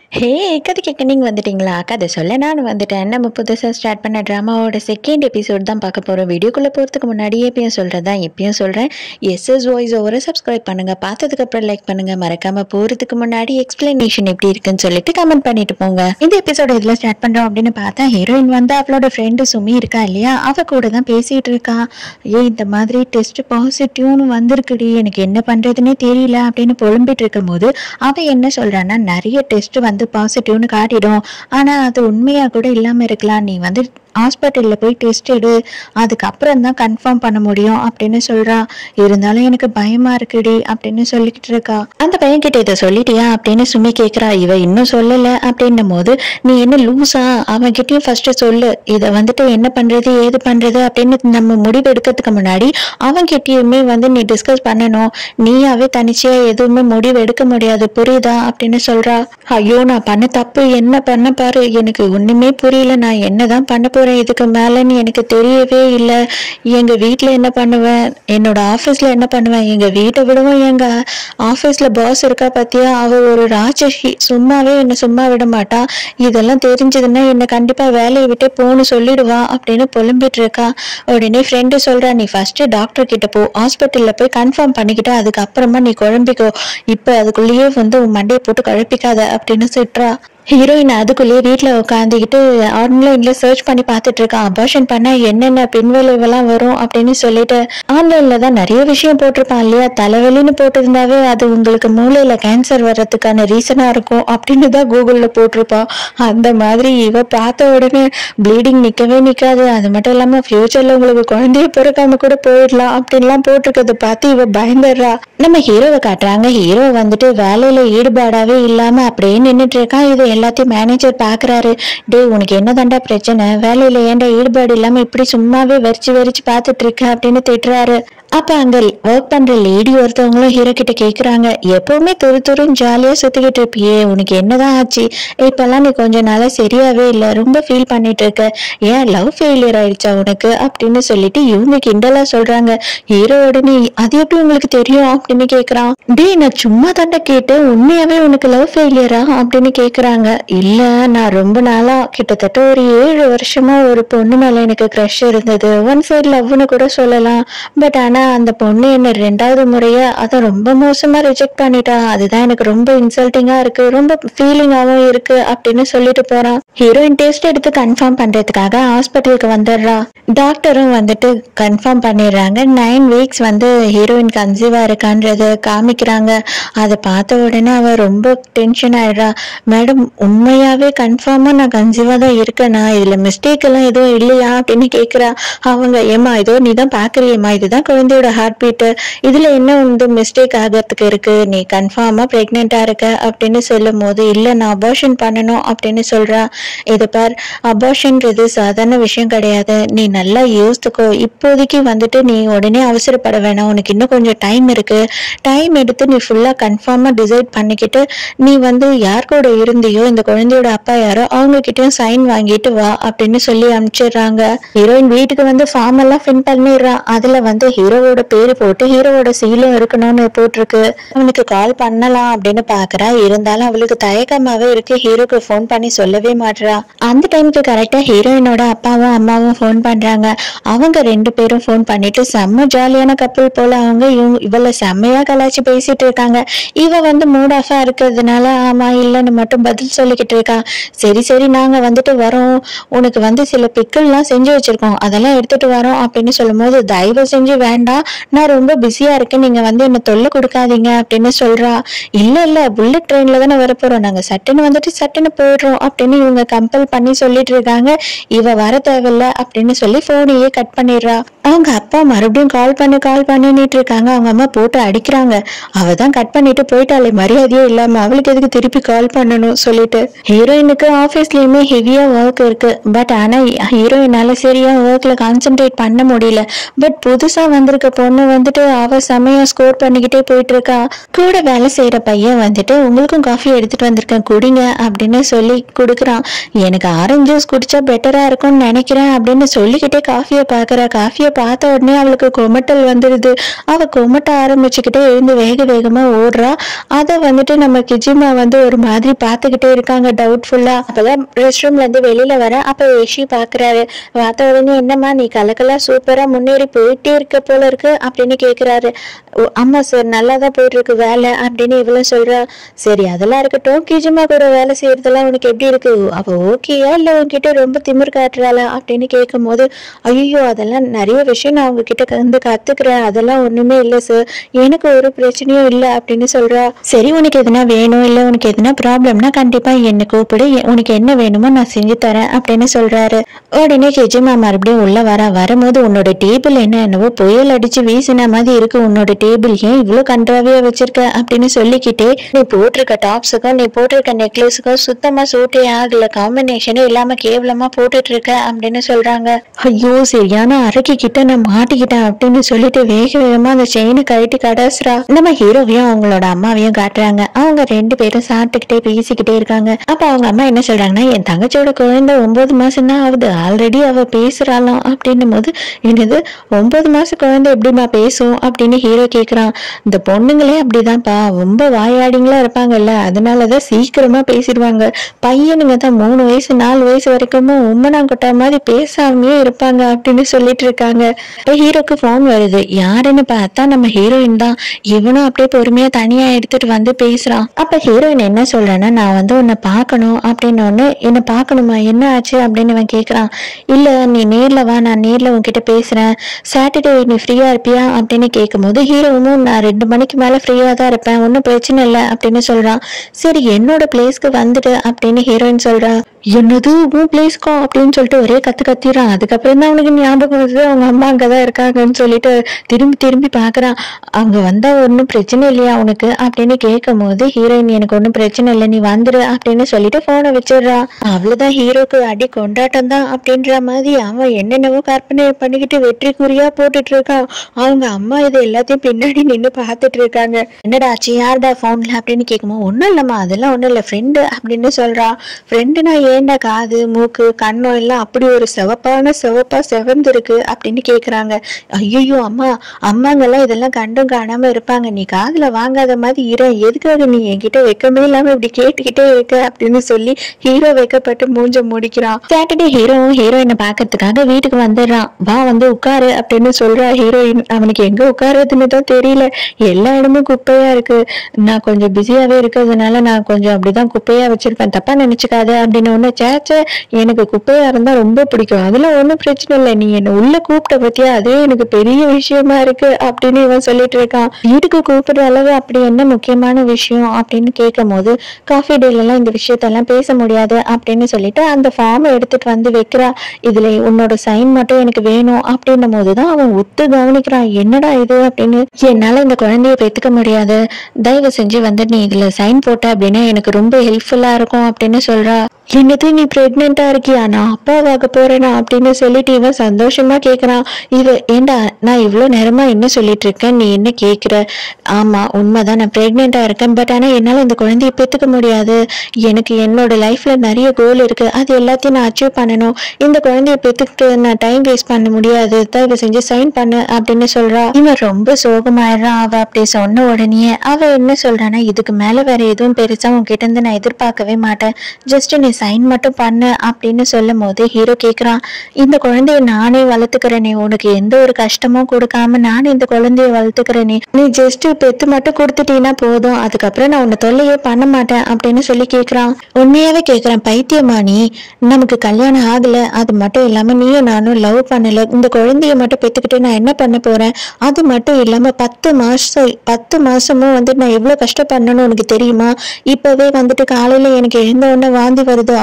ஹே கதை கேட்க நீங்கள் வந்துட்டீங்களா கதை சொல்ல நான் வந்துட்டேன் நம்ம புதுசாக ஸ்டார்ட் பண்ண ட்ராமாவோட செகண்ட் எபிசோட் தான் பார்க்க போகிறோம் வீடியோக்குள்ளே போகிறதுக்கு முன்னாடி எப்பயும் சொல்கிறதா எப்பயும் சொல்கிறேன் எஸ்எஸ் வாய்ஸ் ஓவரை சப்ஸ்கிரைப் பண்ணுங்கள் பார்த்ததுக்கப்புறம் லைக் பண்ணுங்கள் மறக்காமல் போகிறதுக்கு முன்னாடி எக்ஸ்பிளனேஷன் எப்படி இருக்குன்னு சொல்லிட்டு கமெண்ட் பண்ணிட்டு போங்க இந்த எபிசோட இதில் ஸ்டார்ட் பண்ணுறோம் அப்படின்னு பார்த்தா ஹீரோயின் வந்து அவளோட ஃப்ரெண்டு சுமி இருக்கா இல்லையா அவ கூட தான் பேசிகிட்டு இருக்கா ஏ இந்த மாதிரி டெஸ்ட் பாசிட்டிவ்னு வந்திருக்குடி எனக்கு என்ன பண்ணுறதுனே தெரியல அப்படின்னு புலம்பிட்டு இருக்கும்போது அவ என்ன சொல்றான்னா நிறைய டெஸ்ட் வந்து பாசிட்டிவ்னு காட்டிடும் ஆனா அது உண்மையா கூட இல்லாம இருக்கலாம் நீ வந்து ஹாஸ்பிட்டல்ல போய் டெஸ்ட் எடு அதுக்கப்புறம் தான் கன்ஃபார்ம் பண்ண முடியும் அப்படின்னு சொல்றா இருந்தாலும் எனக்கு பயமா இருக்குடி அப்படின்னு சொல்லிக்கிட்டு இருக்கா அந்த பையன் கிட்ட இதை சொல்லிட்டியா அப்படின்னு சுமி கேக்குறா இவ இன்னும் சொல்லல அப்படின்னும் போது நீ என்ன லூசா அவன் கிட்டயும் ஃபர்ஸ்ட் சொல்லு இதை வந்துட்டு என்ன பண்றது ஏது பண்றது அப்படின்னு நம்ம முடிவு எடுக்கிறதுக்கு முன்னாடி அவன் கிட்டயுமே வந்து நீ டிஸ்கஸ் பண்ணணும் நீயாவே தனிச்சையா எதுவுமே முடிவு எடுக்க முடியாது புரியுதா அப்படின்னு சொல்றா ஐயோ நான் பண்ண தப்பு என்ன பண்ண பாரு எனக்கு ஒண்ணுமே புரியல நான் என்னதான் பண்ண போறேன் இதுக்கு மேலன்னு எனக்கு தெரியவே இல்லை எங்க வீட்ல என்ன பண்ணுவேன் என்னோட ஆபீஸ்ல என்ன பண்ணுவேன் எங்க வீட்டை விடவும் எங்க ஆபீஸ்ல பாஸ் இருக்கா பாத்தியா அவ ஒரு ராட்சசி சும்மாவே என்ன சும்மா விட மாட்டா இதெல்லாம் தெரிஞ்சதுன்னா என்ன கண்டிப்பா வேலையை விட்டு போன்னு சொல்லிடுவா அப்படின்னு புலம்பிட்டு இருக்கா உடனே ஃப்ரெண்டு சொல்றா நீ ஃபர்ஸ்ட் டாக்டர் கிட்ட போ ஹாஸ்பிட்டல்ல போய் கன்ஃபார்ம் பண்ணிக்கிட்டு அதுக்கப்புறமா நீ குழம்பிக்கோ இப்ப அதுக்குள்ளேயே வந்து உன் மண்டையை போட்டு குழப்பிக்காத அப்படின்னு திட்டுறா ஹீரோயின் அதுக்குள்ளேயே வீட்டில் உட்காந்துக்கிட்டு ஆன்லைன்ல சர்ச் பண்ணி பார்த்துட்டு இருக்கா அபார்ஷன் பண்ணா என்னென்ன பின்விளைவெல்லாம் வரும் அப்படின்னு சொல்லிட்டு ஆன்லைன்ல தான் நிறைய விஷயம் போட்டிருப்பான் இல்லையா தலைவலின்னு போட்டிருந்தாவே அது உங்களுக்கு மூளையில கேன்சர் வர்றதுக்கான ரீசனா இருக்கும் அப்படின்னு தான் கூகுள்ல போட்டிருப்பான் அந்த மாதிரி இவ பார்த்த உடனே ப்ளீடிங் நிக்கவே நிக்காது அது மட்டும் இல்லாம ஃபியூச்சர்ல உங்களுக்கு குழந்தைய பிறக்காம கூட போயிடலாம் அப்படின்லாம் போட்டிருக்கத பார்த்து இவ பயந்துடுறா நம்ம ஹீரோவை காட்டுறாங்க ஹீரோ வந்துட்டு வேலையில ஈடுபாடாவே இல்லாம அப்படியே நின்னுட்டு இருக்கான் இது எல்லாத்தையும் மேனேஜர் பாக்குறாரு டேய் உனக்கு என்ன தாண்டா பிரச்சனை வேலையில ஏன்டா ஈடுபாடு இல்லாம இப்படி சும்மாவே வரிச்சு வரிச்சு பார்த்துட்டு இருக்க அப்படின்னு திட்டுறாரு அப்ப அங்க ஒர்க் பண்ற லேடி ஒருத்தவங்களும் ஹீரோ கிட்ட கேக்குறாங்க எப்பவுமே துரு துருன்னு ஜாலியா சுத்திக்கிட்டு இருப்பியே உனக்கு என்னதான் ஆச்சு இப்பெல்லாம் நீ கொஞ்ச நாளா சரியாவே இல்ல ரொம்ப ஃபீல் பண்ணிட்டு இருக்க ஏன் லவ் ஃபெயிலியர் ஆயிடுச்சா உனக்கு அப்படின்னு சொல்லிட்டு இவங்க கிண்டலா சொல்றாங்க ஹீரோ உடனே அது எப்படி உங்களுக்கு தெரியும் அப்படின்னு கேக்குறான் டேய் நான் சும்மா தாண்டா கேட்டேன் உண்மையாவே உனக்கு லவ் ஃபெயிலியரா அப்படின்னு கேக்குறாங்க இல்ல நான் ரொம்ப நாளா கிட்டத்தட்ட ஒரு ஏழு வருஷமா ஒரு பொண்ணு மேல எனக்கு க்ரஷ் இருந்தது ஒன் சைடு லவ்னு கூட சொல்லலாம் பட் ஆனா அந்த பொண்ணு என்ன ரெண்டாவது முறையா அதை ரொம்ப மோசமா ரிஜெக்ட் பண்ணிட்டா அதுதான் எனக்கு ரொம்ப இன்சல்ட்டிங்கா இருக்கு ரொம்ப ஃபீலிங்காவும் இருக்கு அப்படின்னு சொல்லிட்டு போறான் ஹீரோயின் டெஸ்ட் எடுத்து கன்ஃபார்ம் பண்றதுக்காக ஹாஸ்பிட்டலுக்கு வந்துடுறா டாக்டரும் வந்துட்டு கன்ஃபார்ம் பண்ணிடுறாங்க நைன் வீக்ஸ் வந்து ஹீரோயின் கன்சீவா இருக்கான்றத காமிக்கிறாங்க அதை பார்த்த உடனே அவ ரொம்ப டென்ஷன் ஆயிடுறா மேடம் உண்மையாவே கன்ஃபார்மா நான் கன்சீவா தான் இருக்கேனா இதுல மிஸ்டேக் எல்லாம் எதுவும் இல்லையா அப்படின்னு கேக்குறா அவங்க ஏமா இதோ நீ தான் பாக்குறியம்மா இதுதான் குழந்தையோட ஹார்ட் பீட்டு இதுல என்ன வந்து மிஸ்டேக் ஆகிறதுக்கு இருக்கு நீ கன்ஃபார்மா பிரெக்னெண்டா இருக்க அப்படின்னு சொல்லும் போது இல்ல நான் அபார்ஷன் பண்ணணும் அப்படின்னு சொல்றா இது பார் அபார்ஷன்றது சாதாரண விஷயம் கிடையாது நீ நல்லா யோசித்துக்கோ இப்போதைக்கு வந்துட்டு நீ உடனே அவசரப்பட வேணாம் உனக்கு இன்னும் கொஞ்சம் டைம் இருக்கு டைம் எடுத்து நீ ஃபுல்லா கன்ஃபார்மா டிசைட் பண்ணிக்கிட்டு நீ வந்து யார் கூட இருந்தியோ இந்த குழந்தையோட அப்பா யாரோ அவங்க கிட்டயும் சைன் வாங்கிட்டு வா அப்படின்னு சொல்லி அனுப்பிச்சிடுறாங்க ஹீரோயின் வீட்டுக்கு வந்து ஃபார்ம் எல்லாம் ஃபின் பண்ணிடுறான் அதுல வந்து ஹீரோவோட பேரு போட்டு ஹீரோவோட சீலும் இருக்கணும்னு போட்டிருக்கு அவனுக்கு கால் பண்ணலாம் அப்படின்னு பாக்குறா இருந்தாலும் அவளுக்கு தயக்கமாவே இருக்கு ஹீரோக்கு ஃபோன் பண்ணி சொல்லவே மாட்றா அந்த டைமுக்கு கரெக்டா ஹீரோயினோட அப்பாவும் அம்மாவும் ஃபோன் பண்றாங்க அவங்க ரெண்டு பேரும் ஃபோன் பண்ணிட்டு செம்ம ஜாலியான கப்பல் போல அவங்க இவங்க இவள செம்மையா கலாய்ச்சி பேசிட்டு இருக்காங்க இவ வந்து மூட் ஆஃபா இருக்கிறதுனால ஆமா இல்லைன்னு மட்டும் பதில் சொல்லிக்கிட்டு இருக்கா சரி சரி நாங்க வந்துட்டு வரோம் உனக்கு வந்து சில பிக்கல்லாம் செஞ்சு வச்சிருக்கோம் அதெல்லாம் எடுத்துட்டு வரோம் அப்படின்னு சொல்லும்போது தயவு செஞ்சு வேண்டாம் நான் ரொம்ப பிஸியா இருக்கேன் நீங்க வந்து என்ன தொல்லை கொடுக்காதீங்க அப்படின்னு சொல்றா இல்ல இல்ல புல்லட் ட்ரெயின்ல தானே வரப்போறோம் நாங்க சட்டுன்னு வந்துட்டு சட்டுன்னு போயிடுறோம் அப்படின்னு இவங்க கம்பல் பண்ணி சொல்லிட்டு இருக்காங்க இவ வர தேவையில்ல அப்படின்னு சொல்லி போனையே கட் பண்ணிடுறா அவங்க அப்பா மறுபடியும் கால் பண்ணி கால் பண்ணிட்டு இருக்காங்க அவங்க அம்மா போட்டு அடிக்கிறாங்க அவ தான் கட் பண்ணிட்டு போயிட்டாலே மரியாதையே இல்லாம அவளுக்கு எதுக்கு திருப்பி கால் பண்ணணும் சொல்லிட்டு ஹீரோயினுக்கு ஆஃபீஸ்லயுமே ஹெவியா ஒர்க் இருக்கு பட் ஆனா ஹீரோயினால சரியா ஒர்க்ல கான்சென்ட்ரேட் பண்ண முடியல பட் புதுசா வந்திருக்க இருக்க பொண்ணு வந்துட்டு அவ செமையா ஸ்கோர் பண்ணிக்கிட்டே போயிட்டு இருக்கா கூட வேலை செய்யற பையன் வந்துட்டு உங்களுக்கும் காஃபி எடுத்துட்டு வந்திருக்கேன் குடிங்க அப்படின்னு சொல்லி கொடுக்குறான் எனக்கு ஆரஞ்சு ஜூஸ் குடிச்சா பெட்டரா இருக்கும்னு நினைக்கிறேன் அப்படின்னு சொல்லிக்கிட்டே காஃபியை பார்க்கறா காஃபியை பார்த்த உடனே அவளுக்கு கொமட்டல் வந்துடுது அவ கொமட்ட ஆரம்பிச்சுக்கிட்டே எழுந்து வேக வேகமா ஓடுறா அதை வந்துட்டு நம்ம கிஜிமா வந்து ஒரு மாதிரி பார்த்துக்கிட்டே இருக்காங்க டவுட்ஃபுல்லா அப்பதான் ரெஸ்ட் ரூம்ல இருந்து வெளியில வர அப்ப யஷி பாக்குறாரு பார்த்த உடனே என்னம்மா நீ கலக்கலா சூப்பரா முன்னேறி போயிட்டே இருக்க போல இருக்கு அப்படின்னு கேக்குறாரு "ஓ, ஆமா சார் நல்லா தான் போயிட்டு இருக்கு வேலை அப்படின்னு இவளும் சொல்றா சரி அதெல்லாம் இருக்கட்டும் கிஜிமா கூட வேலை செய்யறதெல்லாம் உனக்கு எப்படி இருக்கு அவ ஓகேயா இல்ல உன்கிட்ட ரொம்ப திமிர் காட்டுறாளா அப்படின்னு கேட்கும் போது ஐயோ அதெல்லாம் நிறைய விஷயம் நான் உங்ககிட்ட வந்து கத்துக்கிறேன் அதெல்லாம் ஒண்ணுமே இல்ல சார் எனக்கு ஒரு பிரச்சனையும் இல்ல அப்படின்னு சொல்றா சரி உனக்கு எதுனா வேணும் இல்ல உனக்கு எதுனா ப்ராப்ளம்னா கண்டிப்பா என்ன கூப்பிடு எ- உனக்கு என்ன வேணுமோ நான் செஞ்சு தரேன் அப்படின்னு சொல்றாரு உடனே கெஜிமா மறுபடியும் உள்ள வர வரும்போது உன்னோட டேபிள் என்ன என்னவோ புயல் அடிச்சு வீசின மாதிரி இருக்கு உன்னோட டேபிள் ஏன் இவ்வளவு கன்றாவியா வச்சிருக்க அப்படின்னு சொல்லிக்கிட்டே நீ போட்டிருக்க டாப்ஸுக்கும் நீ போட்டிருக்க நெக்லஸுக்கும் சுத்தமா சூட்டே ஆகல காம்பினேஷனே இல்லாம கேவலமா போட்டுட்டு இருக்க அப்படின்னு சொல்றாங்க ஐயோ சரியான அரக்கி கிட்ட நான் மாட்டிக்கிட்டேன் அப்படின்னு சொல்லிட்டு வேக வேகமா அந்த செயினை கழட்டி கடாசுறா நம்ம ஹீரோவையும் அவங்களோட அம்மாவையும் காட்டுறாங்க அவங்க ரெண்டு பேரும் சாப்பிட்டுக்கிட்டே பேசிக்கிட்டே இருக்காங்க அப்ப அவங்க அம்மா என்ன சொல்றாங்கன்னா என் தங்கச்சியோட குழந்தை ஒன்பது மாசம் தான் ஆகுது ஆல்ரெடி அவ பேசுறாளாம் அப்படின்னும் போது என்னது ஒன்பது மாசம் குழந்தை எப்படிம்மா பேசும் அப்படின்னு ஹீரோ கேக்குறான் இந்த பொண்ணுங்களே அப்படிதான்ப்பா ரொம்ப வாயாடிங்களா இருப்பாங்கல்ல அதனாலதான் சீக்கிரமா பேசிடுவாங்க பையனுங்க தான் மூணு வயசு நாலு வயசு வரைக்கும் உம்மனாங்கொட்டா மாதிரி பேசாமயே இருப்பாங்க அப்படின்னு சொல்லிட்டு இருக்காங்க இப்ப ஹீரோக்கு ஃபோன் வருது யாருன்னு பார்த்தா நம்ம ஹீரோயின் தான் இவனும் அப்படியே பொறுமையா தனியா எடுத்துட்டு வந்து பேசுறான் அப்ப ஹீரோயின் என்ன சொல்றேன்னா நான் வந்து உன்னை பார்க்கணும் அப்படின்னு ஒண்ணு என்ன பார்க்கணுமா என்ன ஆச்சு அப்படின்னு இவன் கேக்குறான் இல்ல நீ நேர்ல வா நான் நேர்ல உன்கிட்ட பேசுறேன் சாட்டர்டே நீ ஃப்ரீயா இருப்பியா அப்படின்னு கேட்கும்போது ஹீரோவும் நான் ரெண்டு மணிக்கு மேல ஃப்ரீயா தான் இருப்பேன் ஒன்றும் பிரச்சனை இல்லை அப்படின்னு சொல்றான் சரி என்னோட பிளேஸ்க்கு வந்துடு அப்படின்னு ஹீரோயின் சொல்றா என்னது உன் பிளேஸ்க்கோ அப்படின்னு சொல்லிட்டு ஒரே கத்து கத்திடுறான் அதுக்கப்புறம் தான் அவனுக்கு ஞாபகம் வருது அவங்க அம்மா அங்கதான் இருக்காங்கன்னு சொல்லிட்டு திரும்பி திரும்பி பாக்குறான் அங்க வந்தா ஒன்றும் பிரச்சனை இல்லையா உனக்கு அப்படின்னு கேட்கும் போது ஹீரோயின் எனக்கு ஒன்றும் பிரச்சனை இல்லை நீ வந்துடு அப்படின்னு சொல்லிட்டு போனை வச்சிடுறா அவ்வளவுதான் ஹீரோக்கு அடி கொண்டாட்டம் தான் அப்படின்ற மாதிரி அவன் என்னென்னவோ கற்பனை பண்ணிக்கிட்டு வெற்றி குறியா போட்டுட்டு இருக்கான் அவங்க அம்மா இது எல்லாத்தையும் பின்னாடி நின்று பார்த்துட்டு இருக்காங்க என்னடா ஆச்சு யார்டா ஃபோன்ல அப்படின்னு கேட்கும்போது ஒன்றும் இல்லைம்மா அதெல்லாம் ஒன்றும் இல்லை ஃப்ரெண்டு அப்படின்னு சொல்றா ஃப்ரெண்டுனா ஏன்டா காது மூக்கு கண்ணம் எல்லாம் அப்படி ஒரு சிவப்பான சிவப்பா செவந்திருக்கு அப்படின்னு கேக்குறாங்க ஐயோ அம்மா அம்மாங்கெல்லாம் இதெல்லாம் கண்டும் காணாம இருப்பாங்க நீ காதுல வாங்காத மாதிரி இரு எதுக்காக நீ என்கிட்ட வெக்கமே இல்லாம இப்படி கேட்டுக்கிட்டே இருக்க அப்படின்னு சொல்லி ஹீரோ வைக்கப்பட்டு மூஞ்ச முடிக்கிறான் சாட்டர்டே ஹீரோவும் ஹீரோயினை பாக்கிறதுக்காக வீட்டுக்கு வந்துடுறான் வா வந்து உட்காரு அப்படின்னு சொல்றா ஹீரோயின் அவனுக்கு எங்க உட்காருறதுன்னு தான் தெரியல எல்லா இடமும் குப்பையா இருக்கு நான் கொஞ்சம் பிஸியாவே இருக்கிறதுனால நான் கொஞ்சம் அப்படிதான் குப்பையா வச்சிருப்பேன் தப்பா நினைச்சுக்காத அப்படின்னு ஒண்ணு சேச்சே எனக்கு குப்பையா இருந்தா ரொம்ப பிடிக்கும் அதுல ஒண்ணும் பிரச்சனை இல்லை நீ என்ன உள்ள கூப்பிட்ட பத்தியா அதே எனக்கு பெரிய விஷயமா இருக்கு அப்படின்னு இவன் சொல்லிட்டு இருக்கான் வீட்டுக்கு கூப்பிடுற அளவு அப்படி என்ன முக்கியமான விஷயம் அப்படின்னு கேட்கும் போது காஃபி டேல எல்லாம் இந்த விஷயத்தெல்லாம் பேச முடியாது அப்படின்னு சொல்லிட்டு அந்த ஃபார்மை எடுத்துட்டு வந்து வைக்கிறா இதுல உன்னோட சைன் மட்டும் எனக்கு வேணும் அப்படின்னும் போதுதான் அவன் ஒத்து கவனிக்கிறான் என்னடா இது அப்படின்னு என்னால இந்த குழந்தைய பெத்துக்க முடியாது தயவு செஞ்சு வந்து நீ இதுல சைன் போட்ட அப்படின்னா எனக்கு ரொம்ப ஹெல்ப்ஃபுல்லா இருக்கும் அப்படின்னு சொல்றா என்னது நீ பிரெக்னெண்டா இருக்கியா நான் அப்பாவாக போறேனா அப்படின்னு சொல்லிட்டு இவன் சந்தோஷமா கேக்குறான் இவ ஏண்டா நான் இவ்வளவு நேரமா என்ன சொல்லிட்டு இருக்கேன் நீ என்ன கேக்குற ஆமா உண்மைதான் நான் பிரெக்னெண்டா இருக்கேன் பட் ஆனா என்னால இந்த குழந்தைய பெத்துக்க முடியாது எனக்கு என்னோட லைஃப்ல நிறைய கோல் இருக்கு அது எல்லாத்தையும் நான் அச்சீவ் பண்ணணும் இந்த குழந்தைய பெத்துக்கிட்டு நான் டைம் வேஸ்ட் பண்ண முடியாது தயவு செஞ்சு சைன் பண்ணு அப்படின்னு சொல்றா இவன் ரொம்ப சோகமாயிடுறான் அவ அப்படி சொன்ன உடனே அவ என்ன சொல்றானா இதுக்கு மேல வேற எதுவும் பெருசா உன்கிட்ட இருந்து நான் எதிர்பார்க்கவே மாட்டேன் ஜஸ்ட் நீ சைன் மட்டும் பண்ணு அப்படின்னு சொல்லும் போது ஹீரோ கேக்குறான் இந்த குழந்தைய நானே வளர்த்துக்கிறேனே உனக்கு எந்த ஒரு கஷ்டமும் கொடுக்காம நானே இந்த குழந்தைய வளர்த்துக்கிறேனே நீ ஜஸ்ட் பெத்து மட்டும் கொடுத்துட்டீங்கன்னா போதும் அதுக்கப்புறம் நான் உன்னை தொல்லையே பண்ண மாட்டேன் அப்படின்னு சொல்லி கேக்குறான் உண்மையாவே கேக்குறான் பைத்தியமா நீ நமக்கு கல்யாணம் ஆகல அது மட்டும் இல்லாம நீயும் நானும் லவ் பண்ணல இந்த குழந்தைய மட்டும் பெத்துக்கிட்டு நான் என்ன பண்ண போறேன் அது மட்டும் இல்லாம பத்து மாசம் பத்து மாசமும் வந்து நான் எவ்வளவு கஷ்டப்படணும்னு உனக்கு தெரியுமா இப்பவே வந்துட்டு காலையில எனக்கு எழுந்த உடனே வாந்தி வருது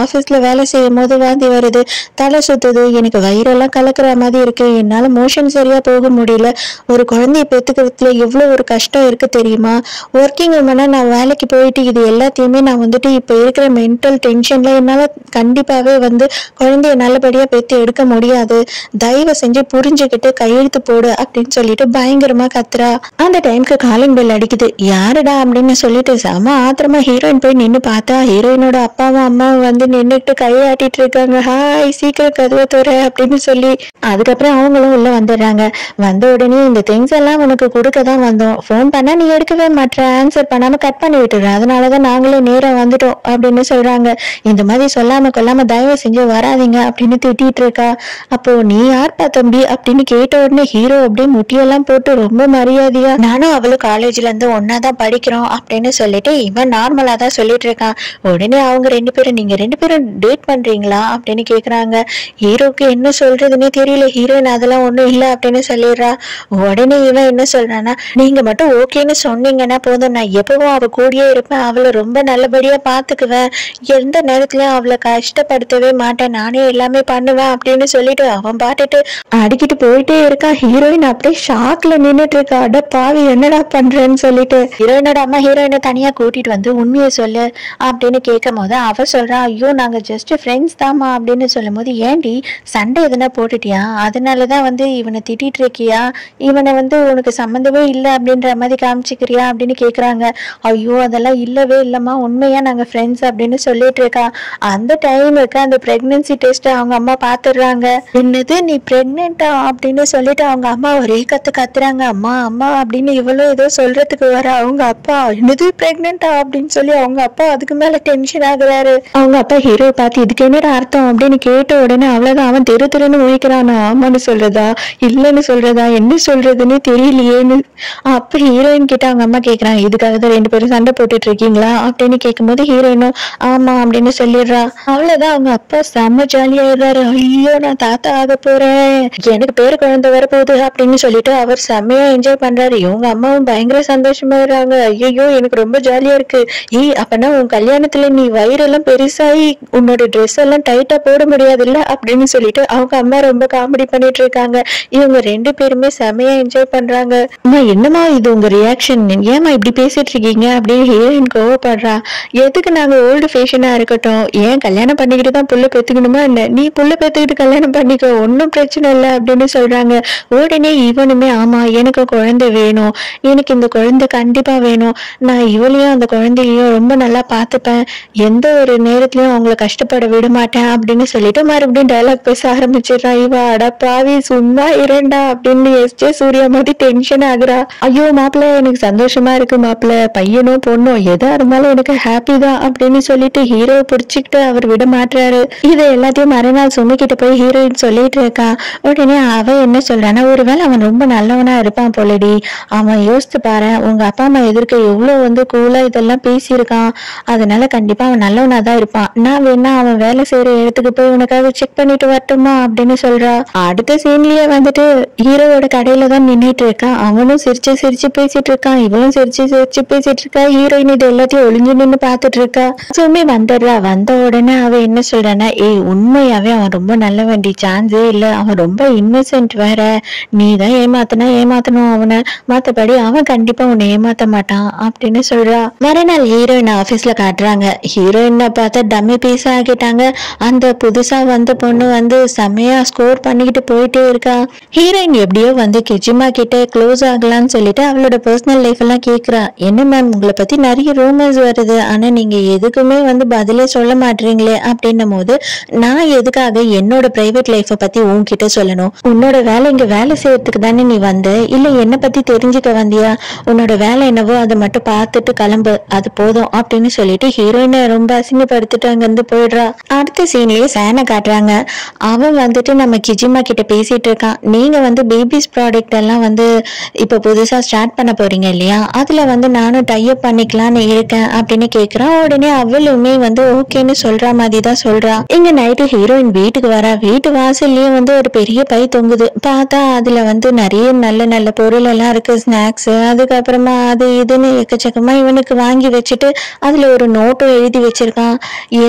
ஆஃபீஸில் வேலை செய்யும் போது வாந்தி வருது தலை சுத்துது எனக்கு வயிறெல்லாம் கலக்கிற மாதிரி இருக்கு என்னால் மோஷன் சரியாக போக முடியல ஒரு குழந்தைய பெற்றுக்கிறதுல எவ்வளோ ஒரு கஷ்டம் இருக்கு தெரியுமா ஒர்க்கிங் உமனாக நான் வேலைக்கு போயிட்டு இது எல்லாத்தையுமே நான் வந்துட்டு இப்போ இருக்கிற மென்டல் டென்ஷனில் என்னால் கண்டிப்பாகவே வந்து குழந்தைய நல்லபடியாக பெற்று எடுக்க முடியாது தயவு செஞ்சு புரிஞ்சுக்கிட்டு கையெழுத்து போடு அப்படின்னு சொல்லிட்டு பயங்கரமாக கத்துறா அந்த டைம்க்கு காலிங் பெல் அடிக்குது யாருடா அப்படின்னு சொல்லிட்டு செம ஆத்திரமா ஹீரோயின் போய் நின்று பார்த்தா ஹீரோயினோட அப்பாவும் அம்மாவும் வந்து நின்றுட்டு கையாட்டிட்டு இருக்காங்க ஹாய் சீக்கிரம் கதவை தோற அப்படின்னு சொல்லி அதுக்கப்புறம் அவங்களும் உள்ள வந்துடுறாங்க வந்த உடனே இந்த திங்ஸ் எல்லாம் உனக்கு கொடுக்க தான் வந்தோம் ஃபோன் பண்ணா நீ எடுக்கவே மாட்ற ஆன்சர் பண்ணாம கட் பண்ணி விட்டுற அதனாலதான் நாங்களே நேரா வந்துட்டோம் அப்படின்னு சொல்றாங்க இந்த மாதிரி சொல்லாம கொல்லாம தயவு செஞ்சு வராதீங்க அப்படின்னு திட்டிட்டு இருக்கா அப்போ நீ யார்ப்பா தம்பி அப்படின்னு கேட்ட உடனே ஹீரோ அப்படியே முட்டியெல்லாம் போட்டு ரொம்ப மரியாதையா நானும் அவளும் காலேஜ்ல இருந்து ஒன்னா தான் படிக்கிறோம் அப்படின்னு சொல்லிட்டு இவன் நார்மலா தான் சொல்லிட்டு இருக்கான் உடனே அவங்க ரெண்டு பேரும் நீங்க ரெண்டு பேரும் டேட் பண்றீங்களா அப்படின்னு கேக்குறாங்க ஹீரோக்கு என்ன சொல்றதுன்னே தெரியல ஹீரோயின் அதெல்லாம் ஒண்ணும் இல்ல அப்படின்னு சொல்லிடுறா உடனே இவன் என்ன சொல்றான்னா நீங்க மட்டும் ஓகேன்னு சொன்னீங்கன்னா போதும் நான் எப்பவும் அவ கூடயே இருப்பேன் அவளை ரொம்ப நல்லபடியா பாத்துக்குவேன் எந்த நேரத்துலயும் அவளை கஷ்டப்படுத்தவே மாட்டேன் நானே எல்லாமே பண்ணுவேன் அப்படின்னு சொல்லிட்டு அவன் பாட்டுட்டு அடிக்கிட்டு போயிட்டே இருக்கான் ஹீரோயின் அப்படியே ஷாக்ல நின்னுட்டு இருக்கா அட பாவி என்னடா பண்றேன்னு சொல்லிட்டு ஹீரோயினோட அம்மா ஹீரோயினை தனியா கூட்டிட்டு வந்து உண்மையை சொல்லு அப்படின்னு கேட்கும் போது அவ சொல்றா ஐயோ நாங்க ஜஸ்ட் ஃப்ரெண்ட்ஸ் தாம்மா அப்படின்னு சொல்லும் போது ஏன்டி சண்டை எதுனா போட்டுட்டியா அதனாலதான் வந்து இவனை திட்டிட்டு இருக்கியா இவனை வந்து உனக்கு சம்மந்தமே இல்லை அப்படின்ற மாதிரி காமிச்சிக்கிறியா அப்படின்னு கேக்குறாங்க ஐயோ அதெல்லாம் இல்லவே இல்லம்மா உண்மையா நாங்க ஃப்ரெண்ட்ஸ் அப்படின்னு சொல்லிட்டு இருக்கா அந்த டைமுக்கு அந்த பிரெக்னன்சி டெஸ்ட் அவங்க அம்மா பாத்துடுறாங்க என்னது நீ பிரெக்னெண்டா அப்படின்னு சொல்லிட்டு அவங்க அம்மா ஒரே கத்து கத்துறாங்க அம்மா அம்மா அப்படின்னு இவளும் ஏதோ சொல்றதுக்கு வர அவங்க அப்பா என்னது பிரெக்னெண்டா அப்படின்னு சொல்லி அவங்க அப்பா அதுக்கு மேல டென்ஷன் ஆகுறாரு அவங்க அப்பா ஹீரோ பார்த்து இதுக்கு என்னடா அர்த்தம் அப்படின்னு கேட்ட உடனே அவ்வளவுதான் அவன் தெரு தெருன்னு முழிக்கிறான் ஆமான்னு சொல்றதா இல்லைன்னு சொல்றதா என்ன சொல்றதுன்னு தெரியலையேன்னு அப்ப ஹீரோயின் கிட்ட அவங்க அம்மா கேக்குறாங்க இதுக்காக தான் ரெண்டு பேரும் சண்டை போட்டுட்டு இருக்கீங்களா அப்படின்னு கேட்கும்போது ஹீரோயினும் ஆமா அப்படின்னு சொல்லிடுறா அவ்வளவுதான் அவங்க அப்பா செம்ம ஜாலியாயிடுறாரு ஐயோ நான் தாத்தா ஆக போறேன் எனக்கு பேரு குழந்தை வரப்போகுது அப்படின்னு சொல்லிட்டு அவர் செம்மையா என்ஜாய் பண்றாரு இவங்க அம்மாவும் பயங்கர சந்தோஷமாயிடுறாங்க ஐயோ எனக்கு ரொம்ப ஜாலியா இருக்கு ஏய் அப்பனா உன் கல்யாணத்துல நீ வயிறெல்லாம் பெருசாகி உன்னோட ட்ரெஸ் எல்லாம் டைட்டா போட முடியாதுல்ல அப்படின்னு சொல்லிட்டு அவங்க அம்மா ரொம்ப காமெடி பண்ணிட்டு இருக்காங்க இவங்க ரெண்டு பேருமே செமையா என்ஜாய் பண்றாங்க அம்மா என்னம்மா இது உங்க ரியாக்ஷன் ஏமா இப்படி பேசிட்டு இருக்கீங்க அப்படின்னு ஹீரோயின் கோவப்படுறா எதுக்கு நாங்க ஓல்டு ஃபேஷனா இருக்கட்டும் ஏன் கல்யாணம் பண்ணிக்கிட்டு தான் புள்ள பெத்துக்கணுமா என்ன நீ புள்ள பெத்துக்கிட்டு கல்யாணம் பண்ணிக்கோ ஒன்றும் பிரச்சனை இல்லை அப்படின்னு சொல்றாங்க உடனே இவனுமே ஆமா எனக்கு குழந்தை வேணும் எனக்கு இந்த குழந்தை கண்டிப்பா வேணும் நான் இவளையும் அந்த குழந்தையையும் ரொம்ப நல்லா பார்த்துப்பேன் எந்த ஒரு நேரத்துலயும் அவங்கள கஷ்டப்பட விட மாட்டேன் அப்படின்னு சொல்லிட்டு மறுபடியும் டைலாக் பேச ஆரம்பிச்சிடுறா இவ அட பாவி சும்மா இரண்டா அப்படின்னு எஸ் ஜே சூர்யா மாதிரி டென்ஷன் ஆகுறா ஐயோ மாப்பிள்ள எனக்கு சந்தோஷமா இருக்கு மாப்பிள்ள பையனோ பொண்ணோ எதா இருந்தாலும் எனக்கு ஹாப்பி தான் அப்படின்னு சொல்லிட்டு ஹீரோ பிடிச்சிக்கிட்டு அவர் விட மாட்டுறாரு இதை எல்லாத்தையும் மறுநாள் சுமிக்கிட்ட போய் ஹீரோயின் சொல்லிட்டு இருக்கா உடனே அவ என்ன சொல்றான்னா ஒருவேளை அவன் ரொம்ப நல்லவனா இருப்பான் போலடி அவன் யோசித்து பாரு உங்க அப்பா அம்மா எதிர்க்க எவ்வளவு வந்து கூலா இதெல்லாம் பேசியிருக்கான் அதனால கண்டிப்பா அவன் நல்லவனா தான் இருப்பான் நான் வேணா அவன் வேலை செய்யற இடத்துக்கு போய் உனக்காக செக் பண்ணிட்டு வரட்டுமா அப்படின்னு சொல்றா அடுத்த சீன்லயே வந்துட்டு ஹீரோவோட கடையில தான் நின்னுட்டு இருக்கான் அவனும் சிரிச்சு சிரிச்சு பேசிட்டு இருக்கான் இவளும் சிரிச்சு சிரிச்சு பேசிட்டு இருக்கா ஹீரோயின் இது எல்லாத்தையும் ஒளிஞ்சு நின்னு பாத்துட்டு இருக்கா சுமி வந்துடுறா வந்த உடனே அவ என்ன சொல்றான்னா ஏய் உண்மையாவே அவன் ரொம்ப நல்ல வேண்டி சான்ஸே இல்ல அவன் ரொம்ப இன்னசென்ட் வேற நீ தான் ஏமாத்தினா ஏமாத்தணும் அவனை மத்தபடி அவன் கண்டிப்பா உன்னை ஏமாத்த மாட்டான் அப்படின்னு சொல்றா மறுநாள் ஹீரோயின் ஆபீஸ்ல காட்டுறாங்க ஹீரோயினை பார்த்தா டம்மி பீஸ் ஆகிட்டாங்க அந்த புதுசா வந்த பொண்ணு வந்து செம்மையா ஸ்கோர் பண்ணிக்கிட்டு போயிட்டே இருக்கா ஹீரோயின் எப்படியோ வந்து கெஜிமா கிட்ட க்ளோஸ் ஆகலாம்னு சொல்லிட்டு அவளோட பர்சனல் லைஃப் எல்லாம் கேக்குறா என்ன மேம் உங்களை பத்தி நிறைய ரூமர்ஸ் வருது ஆனா நீங்க எதுக்குமே வந்து பதிலே சொல்ல மாட்டீங்களே அப்படின்னும் போது நான் எதுக்காக என்னோட பிரைவேட் லைஃப்பை பத்தி உன்கிட்ட சொல்லணும் உன்னோட வேலை இங்க வேலை செய்யறதுக்கு தானே நீ வந்த இல்ல என்னை பத்தி தெரிஞ்சுக்க வந்தியா உன்னோட வேலை என்னவோ அதை மட்டும் பார்த்துட்டு கிளம்பு அது போதும் அப்படின்னு சொல்லிட்டு ஹீரோயினை ரொம்ப அசிங்கப்படுத்திட்டு அங்கிருந்து போயிடுறா அடுத்த சீன்லயே சேனை காட்டுறாங்க அவன் வந்துட்டு நம்ம கிஜிமா கிட்ட பேசிட்டு இருக்கான் நீங்க வந்து பேபிஸ் ப்ராடக்ட் எல்லாம் வந்து இப்ப புதுசா ஸ்டார்ட் பண்ண போறீங்க இல்லையா அதுல வந்து நானும் டைப் பண்ணிக்கலாம்னு இருக்கேன் அப்படின்னு கேக்குறான் உடனே அவளுமே வந்து ஓகேன்னு சொல்ற மாதிரி தான் சொல்றா இங்க நைட்டு ஹீரோயின் வீட்டுக்கு வரா வீட்டு வாசல்லயே வந்து ஒரு பெரிய பை தொங்குது பார்த்தா அதுல வந்து நிறைய நல்ல நல்ல பொருள் எல்லாம் இருக்கு ஸ்நாக்ஸ் அதுக்கப்புறமா அது இதுன்னு எக்கச்சக்கமா இவனுக்கு வாங்கி வச்சுட்டு அதுல ஒரு நோட்டும் எழுதி வச்சிருக்கான் எதை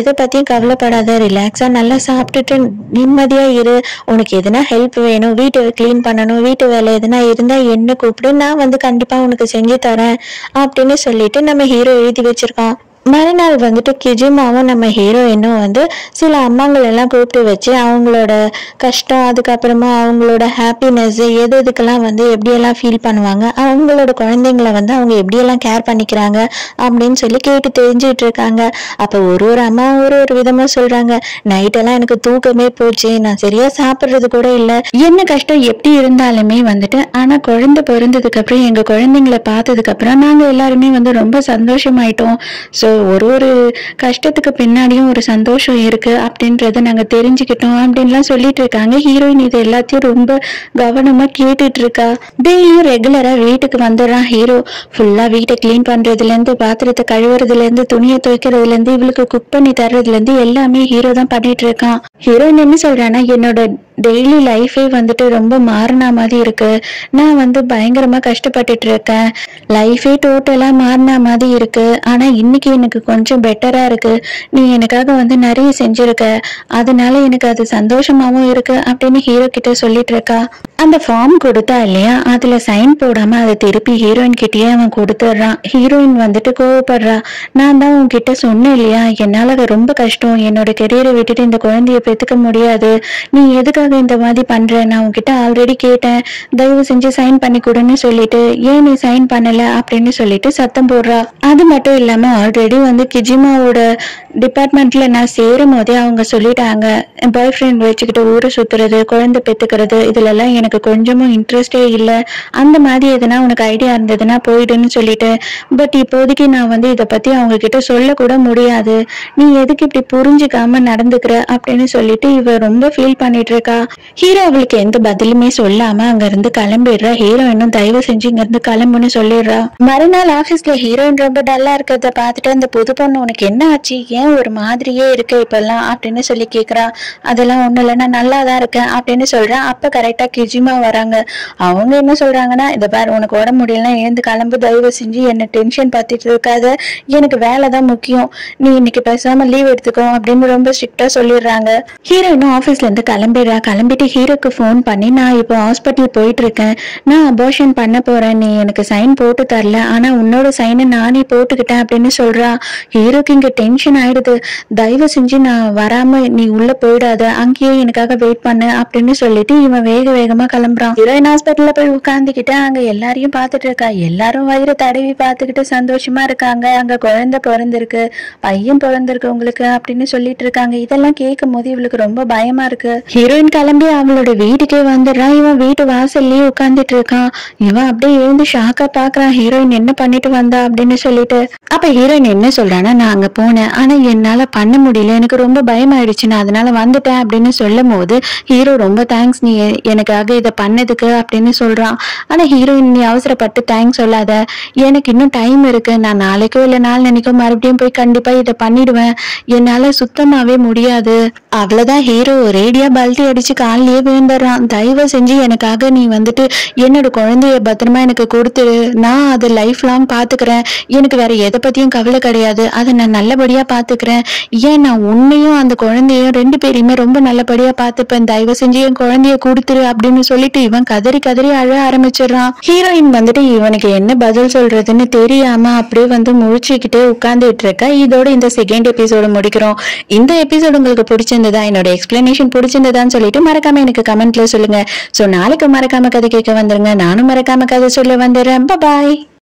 எதை பத்தியும் கவலைப்படாத ரிலாக்ஸா நல்லா சாப்பிட்டுட்டு நிம்மதியா இரு உனக்கு எதுனா ஹெல்ப் வேணும் வீட்டை க்ளீன் பண்ணணும் வீட்டு வேலை எதுனா இருந்தா என்ன கூப்பிடு நான் வந்து கண்டிப்பா உனக்கு செஞ்சு தரேன் அப்படின்னு சொல்லிட்டு நம்ம ஹீரோ எழுதி வச்சிருக்கோம் மறுநாள் வந்துட்டு கிஜிமாவும் நம்ம ஹீரோயினும் வந்து சில அம்மாங்கள் எல்லாம் கூப்பிட்டு வச்சு அவங்களோட கஷ்டம் அதுக்கப்புறமா அவங்களோட ஹாப்பினஸ் எது எதுக்கெல்லாம் வந்து எப்படியெல்லாம் ஃபீல் பண்ணுவாங்க அவங்களோட குழந்தைங்கள வந்து அவங்க எப்படியெல்லாம் கேர் பண்ணிக்கிறாங்க அப்படின்னு சொல்லி கேட்டு தெரிஞ்சுட்டு இருக்காங்க அப்போ ஒரு ஒரு அம்மா ஒரு ஒரு விதமாக சொல்றாங்க நைட்டெல்லாம் எனக்கு தூக்கமே போச்சு நான் சரியா சாப்பிட்றது கூட இல்லை என்ன கஷ்டம் எப்படி இருந்தாலுமே வந்துட்டு ஆனால் குழந்தை பிறந்ததுக்கு அப்புறம் எங்கள் குழந்தைங்கள பார்த்ததுக்கு அப்புறம் நாங்கள் எல்லாருமே வந்து ரொம்ப சந்தோஷமாயிட்டோம் ஸோ ஒரு ஒரு கஷ்டத்துக்கு பின்னாடியும் ஒரு சந்தோஷம் இருக்கு அப்படின்றத நாங்கள் தெரிஞ்சுக்கிட்டோம் அப்படின்லாம் சொல்லிட்டு இருக்காங்க ஹீரோயின் இது எல்லாத்தையும் ரொம்ப கவனமா கேட்டுட்டு இருக்கா டெய்லியும் ரெகுலரா வீட்டுக்கு வந்துடுறான் ஹீரோ ஃபுல்லா வீட்டை க்ளீன் பண்றதுல இருந்து பாத்திரத்தை கழுவுறதுல இருந்து துணியை துவைக்கிறதுல இருந்து இவளுக்கு குக் பண்ணி தர்றதுல இருந்து எல்லாமே ஹீரோ தான் பண்ணிட்டு இருக்கான் ஹீரோயின் என்ன சொல்றான்னா என்னோட டெய்லி லைஃபே வந்துட்டு ரொம்ப மாறின மாதிரி இருக்கு நான் வந்து பயங்கரமா கஷ்டப்பட்டுட்டு இருக்கேன் லைஃபே டோட்டலா மாறின மாதிரி இருக்கு ஆனா இன்னைக்கு எனக்கு கொஞ்சம் பெட்டரா இருக்கு நீ எனக்காக வந்து நிறைய செஞ்சிருக்க அதனால எனக்கு அது சந்தோஷமாவும் இருக்கு அப்படின்னு ஹீரோ கிட்ட சொல்லிட்டு இருக்கா அந்த ஃபார்ம் கொடுத்தா இல்லையா அதுல சைன் போடாம அதை திருப்பி ஹீரோயின் கிட்டயே அவன் கொடுத்துட்றான் ஹீரோயின் வந்துட்டு கோவப்படுறா நான் தான் உன்கிட்ட சொன்னேன் இல்லையா என்னால அது ரொம்ப கஷ்டம் என்னோட கெரியரை விட்டுட்டு இந்த குழந்தைய பெத்துக்க முடியாது நீ எதுக்காக இந்த மாதிரி பண்ற நான் உன்கிட்ட ஆல்ரெடி கேட்டேன் தயவு செஞ்சு சைன் பண்ணி கொடுன்னு சொல்லிட்டு ஏன் நீ சைன் பண்ணல அப்படின்னு சொல்லிட்டு சத்தம் போடுறா அது மட்டும் இல்லாம ஆல்ரெடி வந்து கிஜிமாவோட டிபார்ட்மெண்ட்ல நான் சேரும் போதே அவங்க சொல்லிட்டாங்க பாய் ஃப்ரெண்ட் வச்சுக்கிட்டு ஊரை சுத்துறது குழந்தை பெத்துக்கிறது இதுல எல்லாம் எனக்கு கொஞ்சமும் இன்ட்ரெஸ்டே இல்லை அந்த மாதிரி எதுனா உனக்கு ஐடியா இருந்ததுன்னா போயிடுன்னு சொல்லிட்டு பட் இப்போதைக்கு நான் வந்து இதை பத்தி அவங்க கிட்ட சொல்லக்கூட முடியாது நீ எதுக்கு இப்படி புரிஞ்சுக்காம நடந்துக்கிற அப்படின்னு சொல்லிட்டு இவ ரொம்ப ஃபீல் பண்ணிட்டு இருக்கா ஹீரோ அவளுக்கு எந்த பதிலுமே சொல்லாம அங்க இருந்து கிளம்பிடுறா ஹீரோயினும் தயவு செஞ்சு இங்க இருந்து கிளம்புன்னு சொல்லிடுறா மறுநாள் ஆபீஸ்ல ஹீரோயின் ரொம்ப டல்லா இருக்கிறத பார்த்துட்டு அந்த புது பொண்ணு உனக்கு என்ன ஆச்சு ஏன் ஒரு மாதிரியே இருக்கு இப்பெல்லாம் அப்படின்னு சொல்லி கேக்குறா அதெல்லாம் ஒண்ணும் இல்லை நான் நல்லா தான் இருக்கேன் அப்படின்னு சொல்றேன் அப்ப கரெக்டா கிஜிமா வராங்க அவங்க என்ன சொல்றாங்கன்னா இதை பாரு உனக்கு உடம்பு முடியலன்னா எழுந்து கிளம்பு தயவு செஞ்சு என்ன டென்ஷன் பார்த்துட்டு இருக்காத எனக்கு வேலை தான் முக்கியம் நீ இன்னைக்கு பேசாம லீவ் எடுத்துக்கோ அப்படின்னு ரொம்ப ஸ்ட்ரிக்டா சொல்லிடுறாங்க ஹீரோயினும் ஆஃபீஸ்ல இருந்து கிளம்பிடுறா கிளம்பிட்டு ஹீரோக்கு ஃபோன் பண்ணி நான் இப்போ ஹாஸ்பிட்டல் போயிட்டு இருக்கேன் நான் அபார்ஷன் பண்ண போறேன் நீ எனக்கு சைன் போட்டு தரல ஆனா உன்னோட சைனை நானே போட்டுக்கிட்டேன் அப்படின்னு சொல்றா ஹீரோக்கு இங்க டென்ஷன் ஆயிடுது தயவு செஞ்சு நான் வராம நீ உள்ள போயிடாத அங்கேயே எனக்காக வெயிட் பண்ணு அப்படின்னு சொல்லிட்டு இவன் வேக வேகமா கிளம்புறான் ஹீரோயின் ஹாஸ்பிட்டல்ல போய் உட்காந்துக்கிட்டு அங்க எல்லாரையும் பார்த்துட்டு இருக்கா எல்லாரும் வயிறு தடவி பார்த்துக்கிட்டு சந்தோஷமா இருக்காங்க அங்க குழந்தை பிறந்திருக்கு பையன் பிறந்திருக்கு உங்களுக்கு அப்படின்னு சொல்லிட்டு இருக்காங்க இதெல்லாம் கேட்கும் போது இவளுக்கு ரொம்ப பயமா இருக்கு ஹீரோயின் கிளம்பி அவளோட வீட்டுக்கே வந்துடுறான் இவன் வீட்டு வாசல்லயே உட்கார்ந்துட்டு இருக்கான் இவன் அப்படியே எழுந்து ஷாக்கா பாக்குறான் ஹீரோயின் என்ன பண்ணிட்டு வந்தா அப்படின்னு சொல்லிட்டு அப்ப ஹீரோயின் என்ன சொல்றான்னா நான் அங்க போனேன் ஆனா என்னால பண்ண முடியல எனக்கு ரொம்ப பயமாயிடுச்சு நான் அதனால வந்துட்டேன் அப்படின்னு சொல்லும் போது ஹீரோ ரொம்ப தேங்க்ஸ் நீ எ- எனக்காக இதை பண்ணதுக்கு அப்படின்னு சொல்றான் ஆனா ஹீரோயின் நீ அவசரப்பட்டு தேங்க்ஸ் சொல்லாத எனக்கு இன்னும் டைம் இருக்கு நான் நாளைக்கோ இல்ல நாளன்னைக்கோ மறுபடியும் போய் கண்டிப்பா இதை பண்ணிடுவேன் என்னால சுத்தமாவே முடியாது அவ்வளவுதான் ஹீரோ ரேடியா பல்ட்டி அடிச்சு காலிலேயே விழுந்துடுறான் தயவு செஞ்சு எனக்காக நீ வந்துட்டு என்னோட குழந்தைய பத்திரமா எனக்கு கொடுத்துரு நான் அதை லைஃப் லாங் பாத்துக்கிறேன் எனக்கு வேற எதை பத்தியும் கவலை கிடையாது அதை நான் நல்லபடியா பாத்துக்கிறேன் ஏன் நான் உன்னையும் அந்த குழந்தையும் ரெண்டு பேரையுமே ரொம்ப நல்லபடியா பார்த்துப்பேன் தயவு செஞ்சு என் குழந்தைய கொடுத்துரு அப்படின்னு சொல்லிட்டு இவன் கதறி கதறி அழ ஆரம்பிச்சிடுறான் ஹீரோயின் வந்துட்டு இவனுக்கு என்ன பதில் சொல்றதுன்னு தெரியாம அப்படியே வந்து முழிச்சுக்கிட்டே உட்கார்ந்துட்டு இருக்க இதோட இந்த செகண்ட் எபிசோட முடிக்கிறோம் இந்த எபிசோடு உங்களுக்கு பிடிச்சிருந்ததா என்னோட எக்ஸ்பிளனேஷன் பிடிச்சிருந்ததான்னு சொல்லிட்டு மறக்காம எனக்கு கமெண்ட்ல சொல்லுங்க ஸோ நாளைக்கு மறக்காம கதை கேட்க வந்துருங்க நானும் மறக்காம கதை சொல்ல வந்துடுறேன் பாய்